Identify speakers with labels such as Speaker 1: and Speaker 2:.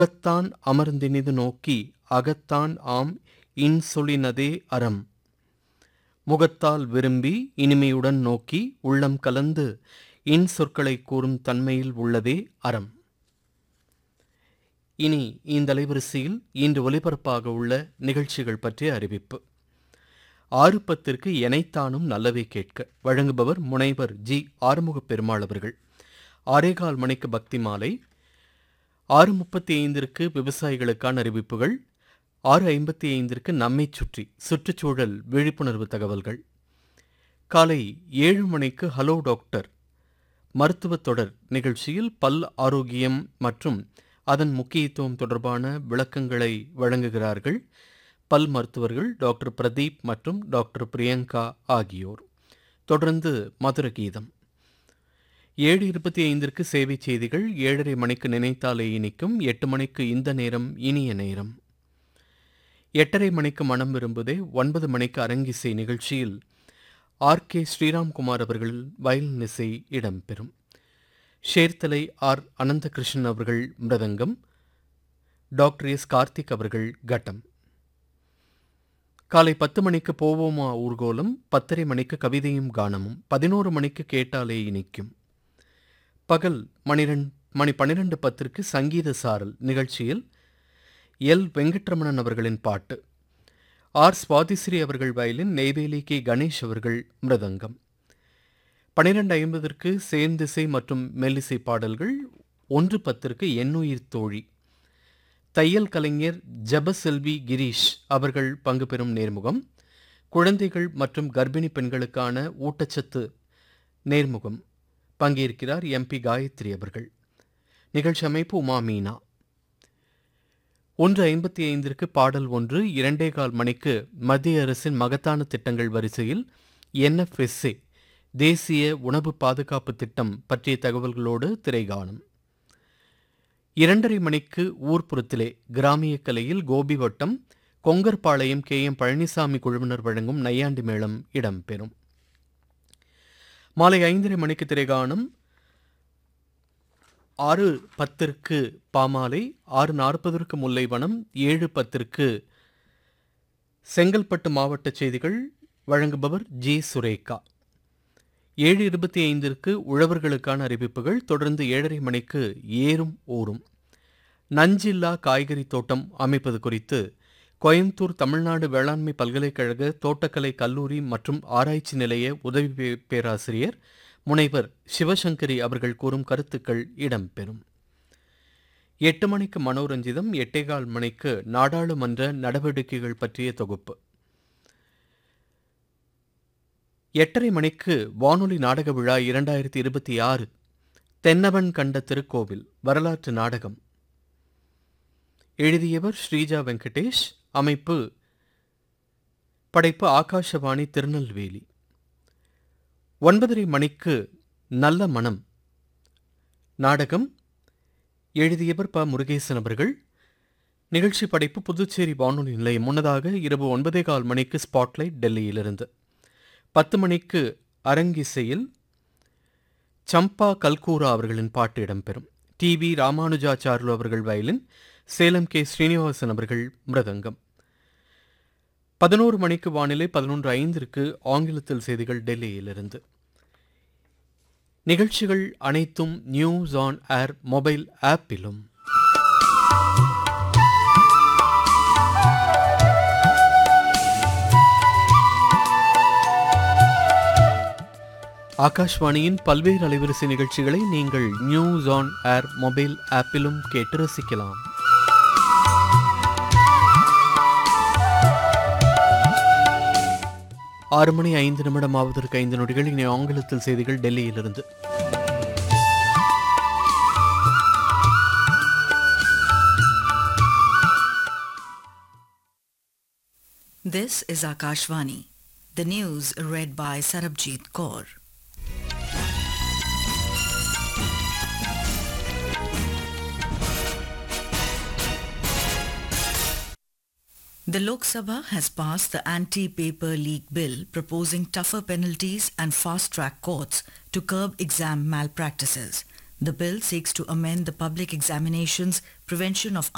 Speaker 1: அகத்தான் அமர்ந்தினிது நோக்கி அகத்தான் ஆம் இன்சொலினதே அறம் முகத்தால் விரும்பி இனிமையுடன் நோக்கி உள்ளம் கலந்து இன் சொற்களை கூறும் தன்மையில் உள்ளதே அறம் இனி இந்த அலைவரிசையில் இன்று ஒலிபரப்பாக உள்ள நிகழ்ச்சிகள் பற்றிய அறிவிப்பு ஆறு பத்திற்கு எனைத்தானும் நல்லவை கேட்க வழங்குபவர் முனைவர் ஜி ஆறுமுகப் பெருமாள் அவர்கள் ஆறேகால் மணிக்கு பக்தி மாலை ஆறு முப்பத்தி ஐந்திற்கு விவசாயிகளுக்கான அறிவிப்புகள் ஆறு ஐம்பத்தி ஐந்திற்கு நம்மை சுற்றி சுற்றுச்சூழல் விழிப்புணர்வு தகவல்கள் காலை ஏழு மணிக்கு ஹலோ டாக்டர் மருத்துவ தொடர் நிகழ்ச்சியில் பல் ஆரோக்கியம் மற்றும் அதன் முக்கியத்துவம் தொடர்பான விளக்கங்களை வழங்குகிறார்கள் பல் மருத்துவர்கள் டாக்டர் பிரதீப் மற்றும் டாக்டர் பிரியங்கா ஆகியோர் தொடர்ந்து மதுர கீதம் ஏழு இருபத்தி ஐந்திற்கு சேவை செய்திகள் ஏழரை மணிக்கு நினைத்தாலே இனிக்கும் எட்டு மணிக்கு இந்த நேரம் இனிய நேரம் எட்டரை மணிக்கு மனம் விரும்புதே ஒன்பது மணிக்கு அரங்கிசை நிகழ்ச்சியில் ஆர் கே ஸ்ரீராம்குமார் அவர்கள் வயலின் இசை இடம்பெறும் ஷேர்தலை ஆர் அனந்தகிருஷ்ணன் அவர்கள் மிருதங்கம் டாக்டர் எஸ் கார்த்திக் அவர்கள் கட்டம் காலை பத்து மணிக்கு போவோமா ஊர்கோலம் பத்தரை மணிக்கு கவிதையும் கானமும் பதினோரு மணிக்கு கேட்டாலே இனிக்கும் பகல் மணிரெண்டு மணி பன்னிரெண்டு பத்திற்கு சங்கீத சாரல் நிகழ்ச்சியில் எல் வெங்கட்ரமணன் அவர்களின் பாட்டு ஆர் சுவாதிஸ்ரீ அவர்கள் வயலின் நெய்வேலி கே கணேஷ் அவர்கள் மிருதங்கம் பனிரெண்டு ஐம்பதற்கு சேர்ந்திசை மற்றும் மெல்லிசை பாடல்கள் ஒன்று பத்திற்கு எண்ணுயிர் தோழி தையல் கலைஞர் ஜபசெல்வி கிரீஷ் அவர்கள் பங்கு பெறும் நேர்முகம் குழந்தைகள் மற்றும் கர்ப்பிணி பெண்களுக்கான ஊட்டச்சத்து நேர்முகம் பங்கேற்கிறார் எம்பி காயத்ரி அவர்கள் நிகழ்ச்சி அமைப்பு உமா மீனா ஒன்று ஐம்பத்தி ஐந்திற்கு பாடல் ஒன்று இரண்டே கால் மணிக்கு மத்திய அரசின் மகத்தான திட்டங்கள் வரிசையில் என்எஃப்எஸ்ஏ தேசிய உணவு பாதுகாப்பு திட்டம் பற்றிய தகவல்களோடு திரைகாணும் இரண்டரை மணிக்கு ஊர்ப்புறத்திலே கிராமிய கலையில் கோபி வட்டம் கொங்கர்பாளையம் கே எம் பழனிசாமி குழுவினர் வழங்கும் நையாண்டி மேளம் இடம்பெறும் மாலை ஐந்தரை மணிக்கு திரைகாணும் ஆறு பத்திற்கு பாமாலை ஆறு நாற்பதற்கு முல்லைவனம் ஏழு பத்திற்கு செங்கல்பட்டு மாவட்ட செய்திகள் வழங்குபவர் ஜி சுரேகா ஏழு இருபத்தி ஐந்திற்கு உழவர்களுக்கான அறிவிப்புகள் தொடர்ந்து ஏழரை மணிக்கு ஏறும் ஊறும் நஞ்சில்லா காய்கறி தோட்டம் அமைப்பது குறித்து கோயம்புத்தூர் தமிழ்நாடு வேளாண்மை பல்கலைக்கழக தோட்டக்கலை கல்லூரி மற்றும் ஆராய்ச்சி நிலைய உதவி பேராசிரியர் முனைவர் சிவசங்கரி அவர்கள் கூறும் கருத்துக்கள் இடம்பெறும் எட்டு மணிக்கு மனோரஞ்சிதம் எட்டேகால் மணிக்கு நாடாளுமன்ற நடவடிக்கைகள் பற்றிய தொகுப்பு எட்டரை மணிக்கு வானொலி நாடக விழா இரண்டாயிரத்தி இருபத்தி ஆறு தென்னவன் கண்ட திருக்கோவில் வரலாற்று நாடகம் எழுதியவர் ஸ்ரீஜா வெங்கடேஷ் அமைப்பு படைப்பு ஆகாஷவாணி திருநெல்வேலி ஒன்பதரை மணிக்கு நல்ல மனம் நாடகம் எழுதியவர் ப முருகேசன் அவர்கள் நிகழ்ச்சி படைப்பு புதுச்சேரி வானொலி நிலையம் முன்னதாக இரவு ஒன்பதே கால் மணிக்கு ஸ்பாட்லைட் டெல்லியிலிருந்து பத்து மணிக்கு அரங்கிசையில் சம்பா கல்கூரா அவர்களின் பாட்டு இடம்பெறும் டி வி ராமானுஜாச்சார்லு அவர்கள் வயலின் சேலம் கே ஸ்ரீனிவாசன் அவர்கள் மிருதங்கம் பதினோரு மணிக்கு வானிலை பதினொன்று ஐந்திற்கு ஆங்கிலத்தில் செய்திகள் டெல்லியிலிருந்து நிகழ்ச்சிகள் அனைத்தும் நியூஸ் ஆன் ஏர் மொபைல் ஆப்பிலும் ஆகாஷ்வாணியின் பல்வேறு அலைவரிசை நிகழ்ச்சிகளை நீங்கள் நியூஸ் ஆன் ஏர் மொபைல் ஆப்பிலும் கேட்டு ரசிக்கலாம் ஆறு மணி ஐந்து நிமிடம் ஆவதற்கு ஐந்து நொடிகள் இனி ஆங்கிலத்தில் செய்திகள் டெல்லியிலிருந்து
Speaker 2: This is Akashvani. The news read by Sarabjit Kaur. The Lok Sabha has passed the anti-paper leak bill proposing tougher penalties and fast-track courts to curb exam malpractices. The bill seeks to amend the Public Examinations Prevention of